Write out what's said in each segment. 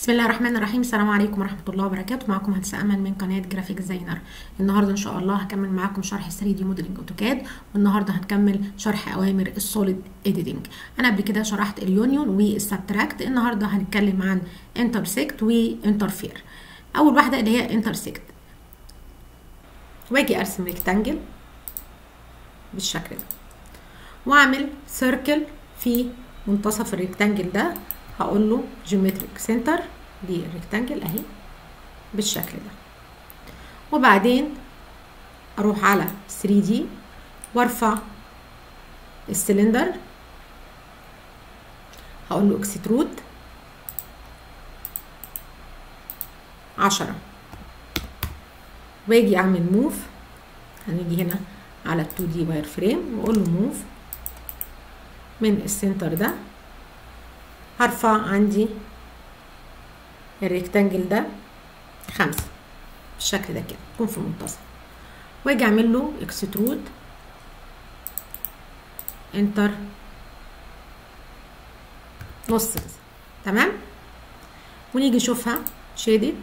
بسم الله الرحمن الرحيم السلام عليكم ورحمة الله وبركاته معكم هندسة أمل من قناة جرافيك ديزاينر النهاردة إن شاء الله هكمل معاكم شرح 3 دي موديلنج أوتوكاد والنهاردة هنكمل شرح أوامر السوليد إيديتنج أنا قبل كده شرحت اليونيون والسبتراكت النهاردة هنتكلم عن انترسكت وانترفير أول واحدة اللي هي انترسكت واجي أرسم ريكتانجل بالشكل ده واعمل سيركل في منتصف الريكتانجل ده هقول له جيومتريك سنتر دي الريكتانجل اهي بالشكل ده وبعدين اروح على 3 دي وارفع السلندر هقول له اكسترود عشرة واجي اعمل موف هنيجي هنا على ال 2 دي واير فريم واقول له موف من السنتر ده هرفع عندي الريكتانجل ده خمسة بالشكل ده كده يكون في المنتصف واجي اعمل له اكسترود انتر نص كده تمام ونيجي نشوفها شيدد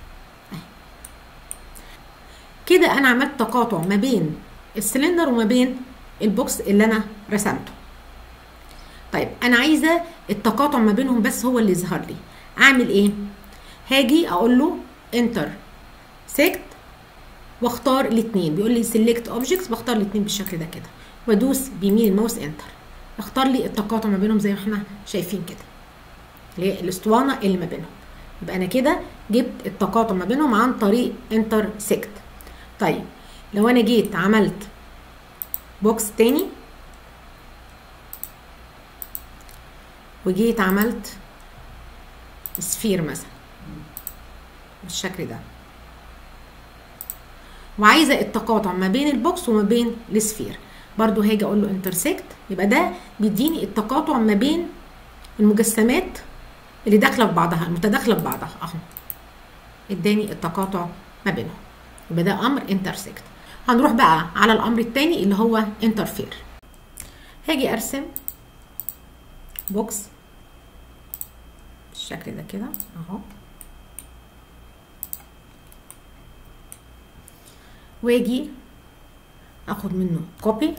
كده انا عملت تقاطع ما بين السلندر وما بين البوكس اللي انا رسمته طيب انا عايزه التقاطع ما بينهم بس هو اللي يظهر لي اعمل ايه هاجي اقول له انتر سيكت واختار الاثنين بيقول لي سيلكت اوبجكتس بختار الاثنين بالشكل ده كده وادوس بيمين الماوس انتر اختار لي التقاطع ما بينهم زي ما احنا شايفين كده اللي هي الاسطوانه اللي ما بينهم يبقى انا كده جبت التقاطع ما بينهم عن طريق انتر سيكت طيب لو انا جيت عملت بوكس تاني وجيت عملت سفير مثلا بالشكل ده وعايزه التقاطع ما بين البوكس وما بين السفير برضو هاجي اقول له انترسكت يبقى ده بيديني التقاطع ما بين المجسمات اللي داخله في بعضها المتداخله في بعضها اهو اداني التقاطع ما بينهم يبقى ده امر انترسكت هنروح بقى على الامر الثاني اللي هو انترفير هاجي ارسم بوكس بالشكل ده كده اهو واجي اخد منه كوبي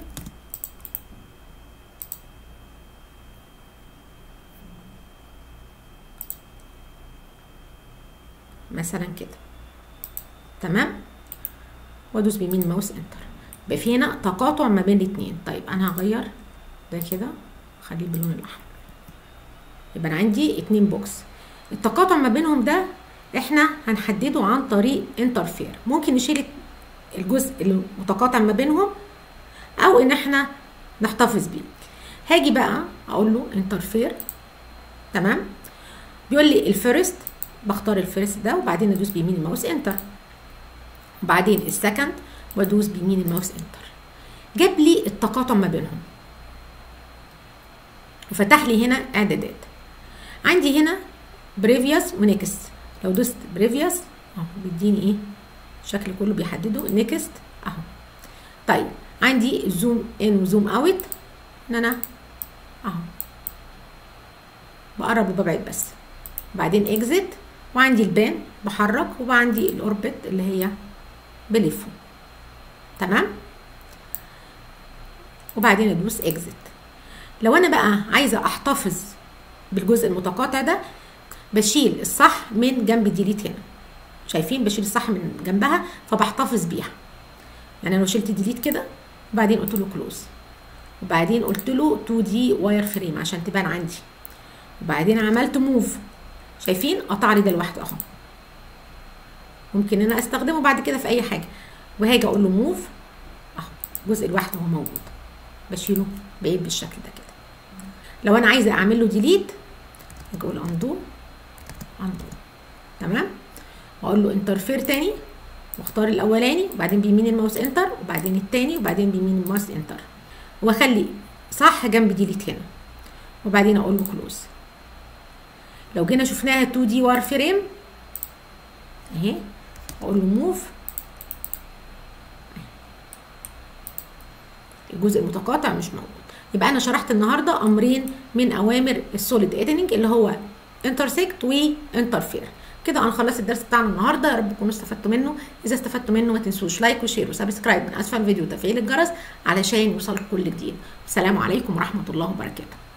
مثلا كده تمام وادوس بيمين الماوس انتر يبقى في هنا تقاطع ما بين الاثنين طيب انا هغير ده كده خليه باللون الاحمر يبقى انا عندي اتنين بوكس التقاطع ما بينهم ده احنا هنحدده عن طريق انترفير ممكن نشيل الجزء المتقاطع ما بينهم او ان احنا نحتفظ بيه هاجي بقى اقول له انترفير تمام بيقول لي الفيرست بختار الفيرست ده وبعدين ادوس بيمين الماوس انتر وبعدين السكند وادوس بيمين الماوس انتر جاب لي التقاطع ما بينهم وفتح لي هنا اعدادات عندي هنا بريفيوس ونيكست لو دوست بريفيوس اهو بيديني ايه الشكل كله بيحدده نيكست اهو طيب عندي زوم ان وزوم اوت ان انا اهو بقرب وببعد بس بعدين اكزit وعندي البان بحرك وعندي الاوربت اللي هي بلفه تمام وبعدين ادوس اكزit لو انا بقى عايزه احتفظ بالجزء المتقاطع ده بشيل الصح من جنب ديليت هنا شايفين بشيل الصح من جنبها فبحتفظ بيها يعني انا لو شلت ديليت كده وبعدين قلت له كلوز وبعدين قلت له 2 دي واير فريم عشان تبان عندي وبعدين عملت موف شايفين قطع لي ده لوحده اهو ممكن ان انا استخدمه بعد كده في اي حاجه وهاجي اقول له موف اهو الجزء لوحده هو موجود بشيله بعيد بالشكل ده كده لو انا عايزه اعمل له ديليت اجي اقول اندو اندو تمام واقول له انترفير تاني واختار الاولاني وبعدين بيمين الماوس انتر وبعدين التاني وبعدين بيمين الماوس انتر واخلي صح جنب ديليت هنا وبعدين اقول له كلوز لو جينا شفناها 2 دي وار فريم اهي اقول له موف الجزء المتقاطع مش موجود يبقى انا شرحت النهارده امرين من اوامر السوليد ايديتنج اللي هو انترسكت وانترفير كده انا خلصت الدرس بتاعنا النهارده يا رب تكونوا استفدتوا منه اذا استفدتوا منه ما تنسوش لايك وشير وسبسكرايب من اسفل الفيديو وتفعيل الجرس علشان يوصلكم كل جديد السلام عليكم ورحمه الله وبركاته